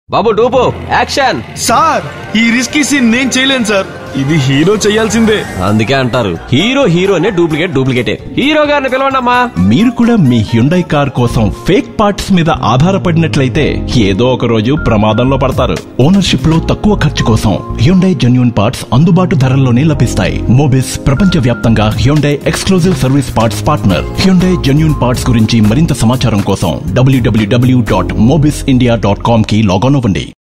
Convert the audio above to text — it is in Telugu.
బాబు డూపు యాక్షన్ సార్ ఈ రిస్కీ సీన్ నేను చేయలేను సార్ ఇది హీరో చేయాల్సిందే అందుకే అంటారు హీరో హీరోనే డూప్లికేట్ డూప్లికేటే హీరో గారిని పిలవండి అమ్మా మీరు కూడా మీ హ్యుండై కార్ కోసం ఫేక్ పార్ట్స్ మీద ఆధారపడినట్లయితే ఏదో ఒక రోజు ప్రమాదంలో పడతారు ఓనర్షిప్ లో తక్కువ ఖర్చు కోసం హ్యుండై జెన్యున్ పార్ట్స్ అందుబాటు ధరల్లోనే లభిస్తాయి మోబిస్ ప్రపంచ వ్యాప్తంగా Hyundai exclusive service parts partner Hyundai genuine parts గురించి మరింత సమాచారం కోసం డబ్ల్యూడబ్ల్యూడబ్ల్యూ dot Mobis India dot com కి లాగాన్ అవ్వండి